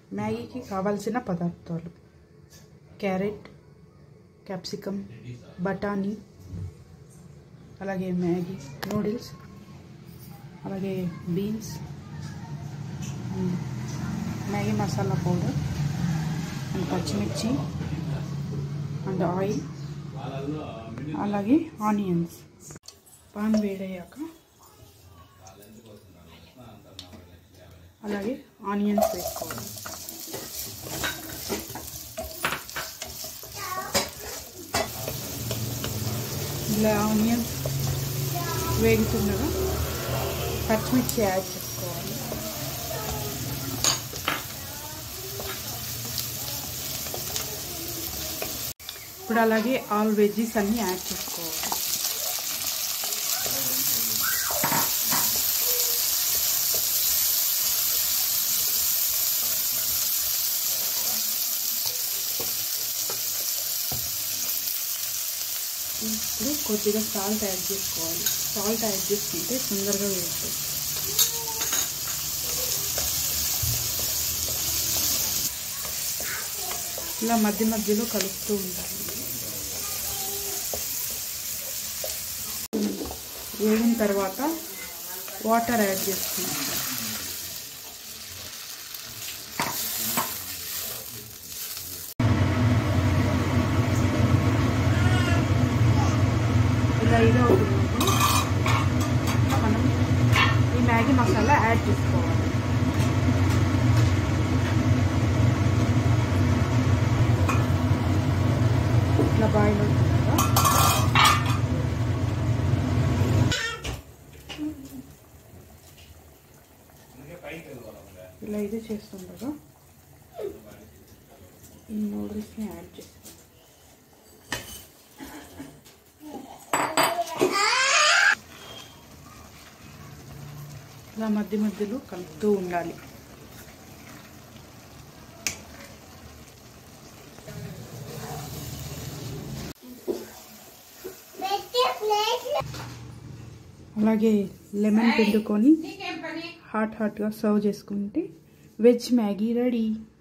మ్యాగీకి కావాల్సిన పదార్థాలు carrot capsicum బఠానీ అలాగే మ్యాగీ నూడిల్స్ అలాగే beans and Maggi masala powder and పచ్చిమిర్చి అండ్ ఆయిల్ అలాగే ఆనియన్స్ పాన్ వేడయ్యాక అలాగే ఆనియన్స్ వేసుకోవాలి ఇలా ఆనియన్స్ వేగుతుండగా పచ్చిమిర్చి యాడ్ చేసుకోవాలి ఇప్పుడు అలాగే ఆల్ వెజ్జీస్ అన్నీ యాడ్ చేసుకోవాలి ఇప్పుడు కొద్దిగా సాల్ట్ యాడ్ చేసుకోవాలి సాల్ట్ యాడ్ చేసుకుంటే తొందరగా వేస్తుంది ఇలా మధ్య మధ్యలో కలుపుతూ ఉండాలి వేగిన తర్వాత వాటర్ యాడ్ చేసుకుంటాం ఇలా ఇది అవుతున్నప్పుడు మనం ఈ మ్యాగీ మసాలా యాడ్ చేసుకోవాలి ఇట్లా బాయిల్ అవుతుంది కదా ఇలా ఇది చేస్తుండగా ఈ నూడిల్స్ని యాడ్ చేస్తాం ఇలా మధ్య మధ్యలో కలుపుతూ ఉండాలి అలాగే లెమన్ పిండుకొని హాట్ హాట్గా సర్వ్ చేసుకుంటే వెజ్ మ్యాగీ రెడీ